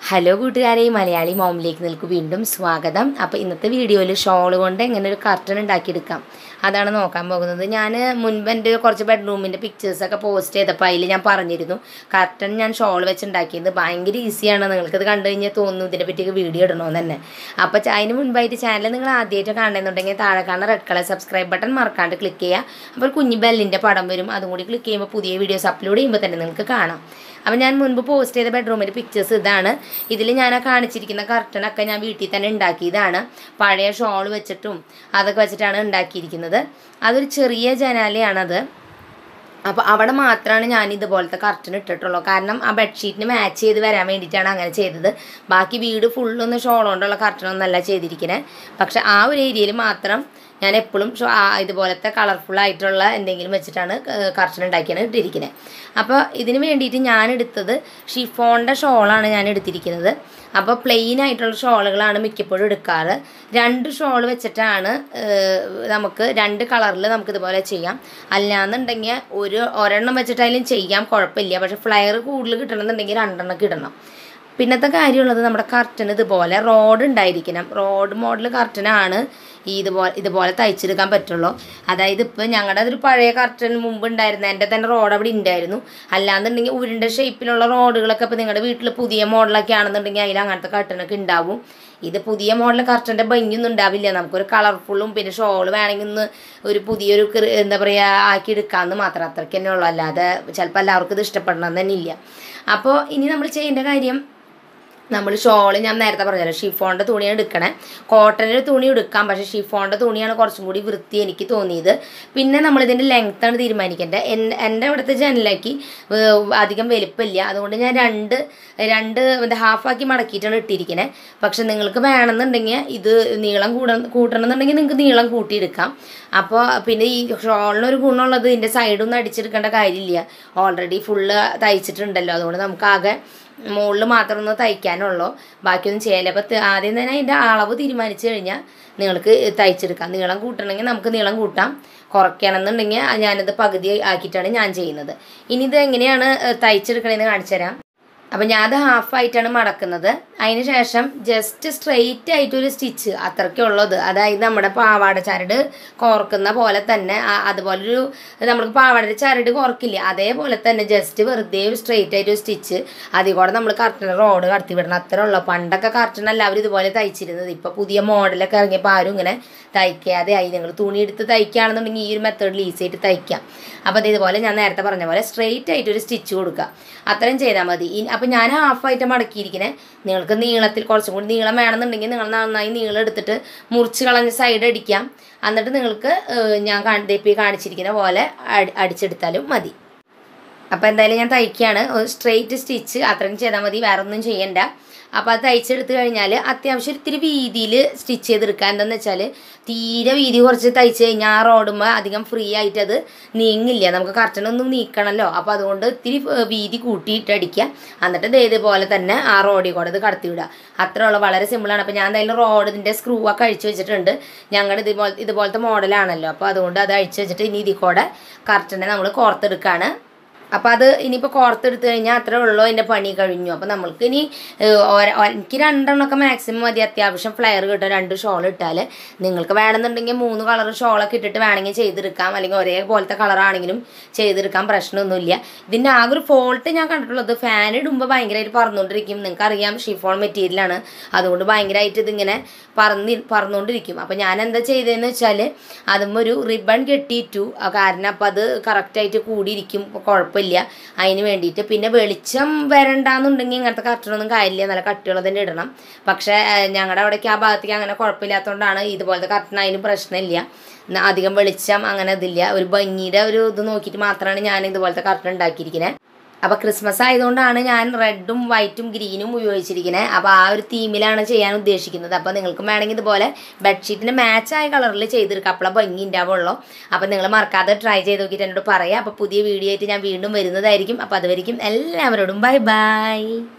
hello കൂട്ടുകാരെ മലയാളി മോമിലേക്ക് നിൽക്കു വീണ്ടും സ്വാഗതം അപ്പോൾ ഇന്നത്തെ വീഡിയോയിൽ ഷോൾ കൊണ്ട് എങ്ങനെ ഒരു കർട്ടൻ ഉണ്ടാക്കിയെടുക്കാം അതാണ് നോക്കാൻ പോകുന്നത് ഞാൻ മുൻപ് എൻ്റെ കുറച്ച് ബെഡ്റൂമിൻ്റെ പിക്ചേഴ്സൊക്കെ പോസ്റ്റ് ചെയ്തപ്പോൾ അതിൽ ഞാൻ പറഞ്ഞിരുന്നു കർട്ടൻ ഞാൻ ഷോൾ വെച്ച് ഉണ്ടാക്കിയത് ഭയങ്കര ഈസിയാണ് നിങ്ങൾക്കത് കണ്ടു കഴിഞ്ഞാൽ തോന്നുന്നു ഇതിനെ പറ്റിയൊക്കെ വീഡിയോ ഇടണമെന്ന് തന്നെ അപ്പോൾ ച- അതിന് മുൻപായിട്ട് ചാനൽ നിങ്ങൾ ആദ്യമായിട്ട് കാണണമെന്നുണ്ടെങ്കിൽ താഴെ കാണുന്ന റെഡ് കളർ സബ്സ്ക്രൈബ് ബട്ടൺ മറക്കാണ്ട് ക്ലിക്ക് ചെയ്യുക അപ്പോൾ ഒരു കുഞ്ഞു ബെല്ലിൻ്റെ പടം വരും അതും കൂടി ക്ലിക്ക് ചെയ്യുമ്പോൾ പുതിയ വീഡിയോസ് അപ്ലോഡ് ചെയ്യുമ്പോൾ തന്നെ നിങ്ങൾക്ക് കാണാം അപ്പം ഞാൻ മുൻപ് പോസ്റ്റ് ചെയ്ത ബെഡ്റൂമിൻ്റെ പിക്ചേഴ്സ് ഇതാണ് ഇതിൽ ഞാൻ ആ കാണിച്ചിരിക്കുന്ന കർട്ടനൊക്കെ ഞാൻ വീട്ടിൽ തന്നെ ഉണ്ടാക്കിയതാണ് പഴയ ഷോൾ വെച്ചിട്ടും അതൊക്കെ വെച്ചിട്ടാണ് ഉണ്ടാക്കിയിരിക്കുന്നത് അതൊരു ചെറിയ ജനാലയാണത് അപ്പോൾ അവിടെ മാത്രമാണ് ഞാൻ ഇതുപോലത്തെ കർട്ടൻ ഇട്ടിട്ടുള്ളൂ കാരണം ആ ബെഡ്ഷീറ്റിന് മാച്ച് ചെയ്ത് വരാൻ വേണ്ടിയിട്ടാണ് അങ്ങനെ ചെയ്തത് ബാക്കി വീട് ഫുള്ളൊന്നും ഷോൾ കൊണ്ടുള്ള കർട്ടനൊന്നല്ല ചെയ്തിരിക്കുന്നത് പക്ഷെ ആ ഒരു ഏരിയയിൽ മാത്രം ഞാൻ എപ്പോഴും ഇതുപോലത്തെ കളർഫുൾ ആയിട്ടുള്ള എന്തെങ്കിലും വെച്ചിട്ടാണ് കർട്ടൻ ഉണ്ടാക്കിയാണ് ഇട്ടിരിക്കുന്നത് അപ്പോൾ ഇതിന് വേണ്ടിയിട്ട് ഞാൻ എടുത്തത് ഷിഫോണിൻ്റെ ഷോളാണ് ഞാൻ എടുത്തിരിക്കുന്നത് അപ്പോൾ പ്ലെയിൻ ആയിട്ടുള്ള ഷോളുകളാണ് മിക്കപ്പോഴും എടുക്കാറ് രണ്ട് ഷോൾ വെച്ചിട്ടാണ് ഏഹ്, നമുക്ക് രണ്ട് കളറിൽ നമുക്ക് ഇതുപോലെ ചെയ്യാം അല്ലാന്നുണ്ടെങ്കിൽ ഒരു ഒരെണ്ണം വെച്ചിട്ടായാലും ചെയ്യാം കുഴപ്പമില്ല പക്ഷെ ഫ്ലയർ കൂടുതൽ കിട്ടണമെന്നുണ്ടെങ്കിൽ രണ്ടെണ്ണം ഇടണം പിന്നത്തെ കാര്യമുള്ളത് നമ്മുടെ കർട്ടൻ ഇതുപോലെ റോഡ് ഉണ്ടായിരിക്കണം റോഡ് മോഡൽ കർട്ടനാണ് ഈ ഇതുപോലെ ഇതുപോലെ തയ്ച്ചെടുക്കാൻ പറ്റുള്ളൂ അതായത് ഇപ്പോൾ ഞങ്ങളുടെ അതൊരു പഴയ കർട്ടൻ മുമ്പ് ഉണ്ടായിരുന്ന എൻ്റെ തന്നെ റോഡ് അവിടെ ഉണ്ടായിരുന്നു അല്ലാന്നുണ്ടെങ്കിൽ ഉരുണ്ട ഷേപ്പിലുള്ള റോഡുകളൊക്കെ ഇപ്പോൾ നിങ്ങളുടെ വീട്ടിൽ പുതിയ മോഡലൊക്കെ ആണെന്നുണ്ടെങ്കിൽ അതിൽ അങ്ങനത്തെ കർട്ടനൊക്കെ ഉണ്ടാവും ഇത് പുതിയ മോഡൽ കർട്ടൻ്റെ ഭംഗിയൊന്നും ഉണ്ടാവില്ല നമുക്കൊരു കളർഫുള്ളും പിന്നെ ഷോൾ വേണമെങ്കിൽ ഒന്ന് ഒരു പുതിയൊരു കൃ- എന്താ പറയുക ആക്കി എടുക്കാമെന്ന് മാത്രം അത്രയ്ക്ക് തന്നെ ഉള്ളൂ അല്ലാതെ ചിലപ്പോൾ എല്ലാവർക്കും ഇത് ഇഷ്ടപ്പെടണം തന്നെ ഇല്ല അപ്പോൾ ഇനി നമ്മൾ ചെയ്യേണ്ട കാര്യം നമ്മൾ ഷോള് ഞാൻ നേരത്തെ പറഞ്ഞല്ലോ ഷിഫോണിൻ്റെ തുണിയാണ് എടുക്കണേ കോട്ടൻ്റെ തുണി എടുക്കാം പക്ഷേ ഷിഫോണിൻ്റെ തുണിയാണ് കുറച്ചും കൂടി വൃത്തി എനിക്ക് തോന്നിയത് പിന്നെ നമ്മളിതിൻ്റെ ലെങ്ത്താണ് തീരുമാനിക്കേണ്ടത് എൻ്റെ എൻ്റെ ഇവിടുത്തെ ജനലാക്കി ഏർ, അധികം വലിപ്പമില്ല അതുകൊണ്ട് ഞാൻ രണ്ട് രണ്ട് എന്താ ഹാഫാക്കി മടക്കിയിട്ടാണ് ഇട്ടിരിക്കുന്നത് പക്ഷെ നിങ്ങൾക്ക് വേണമെന്നുണ്ടെങ്കിൽ ഇത് നീളം കൂട കൂട്ടണമെന്നുണ്ടെങ്കിൽ നിങ്ങൾക്ക് നീളം കൂട്ടിയെടുക്കാം അപ്പോൾ പിന്നെ ഈ ഷോളിനൊരു ഗുണമുള്ളത് ഇതിൻ്റെ സൈഡൊന്നും അടിച്ചെടുക്കേണ്ട കാര്യമില്ല ഓൾറെഡി ഫുള്ള് തയ്ച്ചിട്ടുണ്ടല്ലോ അതുകൊണ്ട് നമുക്കാകെ മുകളിൽ മാത്രം ഒന്ന് തയ്ക്കാനുള്ളൂ ബാക്കിയൊന്നും ചെയ്യാനില്ല അപ്പോൾ ആദ്യം തന്നെ അതിൻ്റെ അളവ് തീരുമാനിച്ചു കഴിഞ്ഞാൽ നിങ്ങൾക്ക് തയ്ച്ചെടുക്കാം നീളം കൂട്ടണമെങ്കിൽ നമുക്ക് നീളം കൂട്ടാം കുറയ്ക്കണമെന്നുണ്ടെങ്കിൽ ഞാനത് പകുതി ആക്കിയിട്ടാണ് ഞാൻ ചെയ്യുന്നത് ഇനി ഇത് എങ്ങനെയാണ് തയ്ച്ചെടുക്കണമെന്ന് കാണിച്ചു തരാം അപ്പം ഞാൻ അത് ഹാഫായിട്ടാണ് മടക്കുന്നത് അതിന് ശേഷം ജസ്റ്റ് സ്ട്രെയിറ്റ് ആയിട്ടൊരു സ്റ്റിച്ച് അത്രയ്ക്കേ ഉള്ളത് അതായത് നമ്മുടെ പാവാട ചരട് കോർക്കുന്ന പോലെ തന്നെ ആ- അതുപോലൊരു നമുക്ക് പാവാട ചരട് കോർക്കില്ലേ അതേപോലെ തന്നെ ജസ്റ്റ് വെറുതെ ഒരു സ്ട്രെയിറ്റ് ആയിട്ട് ഒരു സ്റ്റിച്ച് അതിൽ കൂടെ നമ്മൾ കർട്ടൻ റോഡ് കടത്തി വിടണം അത്രേ ഉള്ളൂ പണ്ടൊക്കെ കർട്ടൻ എല്ലാവരും ഇതുപോലെ തയ്ച്ചിരുന്നത് ഇപ്പോൾ പുതിയ മോഡലൊക്കെ ഇറങ്ങിയപ്പോൾ ആരും ഇങ്ങനെ തയ്ക്കാതെ ആയി നിങ്ങൾ തുണി എടുത്ത് തയ്ക്കുകയാണെന്നുണ്ടെങ്കിൽ ഈ ഒരു മെത്തേഡിൽ ഈസി ആയിട്ട് തയ്ക്കാം അപ്പോൾ അത് ഇതുപോലെ ഞാൻ നേരത്തെ പറഞ്ഞ പോലെ സ്ട്രെയിറ്റ് ആയിട്ട് ഒരു സ്റ്റിച്ച് കൊടുക്കുക അത്രയും ചെയ്താൽ മതി ഇനി അപ്പോൾ ഞാൻ ഹാഫായിട്ട് മടക്കിയിരിക്കണേ നിങ്ങൾക്ക് നീളത്തിൽ കുറച്ചും കൂടി നീളം വേണമെന്നുണ്ടെങ്കിൽ നിങ്ങൾ നന്നായി നീളം എടുത്തിട്ട് മുറിച്ച് കളഞ്ഞ് സൈഡ് അടിക്കാം എന്നിട്ട് നിങ്ങൾക്ക് ഏഹ്, ഞാൻ കാണിപ്പി കാണിച്ചിരിക്കുന്ന പോലെ അടി അടിച്ചെടുത്താലും മതി അപ്പോൾ എന്തായാലും ഞാൻ തയ്ക്കുകയാണ് സ്ട്രെയിറ്റ് സ്റ്റിച്ച് അത്രയും ചെയ്താൽ മതി വേറെ ഒന്നും ചെയ്യണ്ട അപ്പോൾ അത് തയ്ച്ചെടുത്ത് കഴിഞ്ഞാൽ അത്യാവശ്യം ഇത്തിരി വീതിയിൽ സ്റ്റിച്ച് ചെയ്തെടുക്കുക എന്താണെന്ന് വെച്ചാൽ തീരെ വീതി കുറച്ച് തയ്ച്ച് കഴിഞ്ഞാൽ ആ റോഡുമ്പോൾ അധികം ഫ്രീ ആയിട്ട് അത് നീങ്ങില്ല നമുക്ക് കർട്ടനൊന്നും നീക്കണമല്ലോ അപ്പോൾ അതുകൊണ്ട് ഇത്തിരി ഏർ, വീതി കൂട്ടിയിട്ട് അടിക്കുക എന്നിട്ട് ദേ ഇതുപോലെ തന്നെ ആ റോഡിൽ കൂടെ ഇത് കടത്തി വിടുക അത്രേ ഉള്ളൂ വളരെ സിമ്പിളാണ് അപ്പോൾ ഞാൻ എന്തായാലും റോഡിൻ്റെ സ്ക്രൂ ഒക്കെ അഴിച്ചു വെച്ചിട്ടുണ്ട് ഞങ്ങളുടെ ഇതുപോലെ ഇതുപോലത്തെ മോഡലാണല്ലോ അപ്പോൾ അതുകൊണ്ട് അത് അഴിച്ചു വെച്ചിട്ട് ഇനി ഇതിൽ കൂടെ കർട്ടനെ നമ്മൾ കോർത്തെടുക്കുകയാണ് അപ്പോൾ അത് ഇനിയിപ്പോൾ കോർത്തെടുത്ത് കഴിഞ്ഞാൽ അത്രേ ഉള്ളൂ എൻ്റെ പണി കഴിഞ്ഞു അപ്പോൾ നമ്മൾക്ക് ഇനി ഏഹ്, ഒര- ഒ- എനിക്ക് രണ്ടെണ്ണമൊക്കെ മാക്സിമം മതി അത്യാവശ്യം ഫ്ലെയർ കിട്ടും രണ്ട് ഷോൾ ഇട്ടാൽ നിങ്ങൾക്ക് വേണമെന്നുണ്ടെങ്കിൽ മൂന്ന് കളർ ഷോളൊക്കെ ഇട്ടിട്ട് വേണമെങ്കിൽ ചെയ്തെടുക്കാം അല്ലെങ്കിൽ ഒരേപോലത്തെ കളറാണെങ്കിലും ചെയ്തെടുക്കാം പ്രശ്നമൊന്നുമില്ല ഇതിൻ്റെ ആകെ ഒരു ഫോൾട്ട് ഞാൻ കണ്ടിട്ടുള്ളത് ഫാൻ ഇടുമ്പോൾ ഭയങ്കരമായിട്ട് പറന്നുകൊണ്ടിരിക്കും നിങ്ങൾക്കറിയാം ഷിഫോൺ മെറ്റീരിയലാണ് അതുകൊണ്ട് ഭയങ്കരമായിട്ട് ഇതിങ്ങനെ പറന്ന് പറന്നുകൊണ്ടിരിക്കും അപ്പോൾ ഞാൻ എന്താ ചെയ്തതെന്ന് വെച്ചാൽ അതുമ്പോൾ ഒരു റിബൺ കെട്ടിയിട്ടു ആ കാരണം അപ്പോൾ അത് കറക്റ്റായിട്ട് കൂടിയിരിക്കും ഇപ്പോൾ കുഴപ്പമില്ല അതിന് വേണ്ടിയിട്ട് പിന്നെ വെളിച്ചം വരണ്ടാന്നുണ്ടെങ്കിൽ ഇങ്ങനത്തെ കർട്ടനൊന്നും കാര്യമില്ല നല്ല കട്ടിയുള്ള തന്നെ ഇടണം പക്ഷേ ഏഹ്, ഞങ്ങളുടെ അവിടേക്ക് ആ ഭാഗത്തേക്ക് അങ്ങനെ കുഴപ്പമില്ലാത്തതുകൊണ്ടാണ് ഇതുപോലത്തെ കർട്ടൻ അതിന് പ്രശ്നമില്ല ന- അധികം വെളിച്ചം അങ്ങനെ ഇതില്ല ഒരു ഭംഗിയുടെ ഒരു ഇത് നോക്കിയിട്ട് മാത്രമാണ് ഞാൻ ഇതുപോലത്തെ കർട്ടൻ ഉണ്ടാക്കിയിരിക്കുന്നത് അപ്പോൾ ക്രിസ്മസ് ആയതുകൊണ്ടാണ് ഞാൻ റെഡും വൈറ്റും ഗ്രീനും ഉപയോഗിച്ചിരിക്കുന്നത് അപ്പോൾ ആ ഒരു തീമിലാണ് ചെയ്യാൻ ഉദ്ദേശിക്കുന്നത് അപ്പോൾ നിങ്ങൾക്ക് വേണമെങ്കിൽ ഇതുപോലെ ബെഡ്ഷീറ്റിന് മാച്ചായ കളറിൽ ചെയ്തെടുക്കുക അപ്പോഴേ ഭംഗി ഉണ്ടാവുള്ളൂ അപ്പോൾ നിങ്ങൾ മറക്കാതെ ട്രൈ ചെയ്ത് നോക്കിയിട്ട് എന്നോട് പറയാം അപ്പോൾ പുതിയ വീഡിയോ ആയിട്ട് ഞാൻ വീണ്ടും വരുന്നതായിരിക്കും അപ്പോൾ അതുവരെയും എല്ലാവരോടും ബൈ ബൈ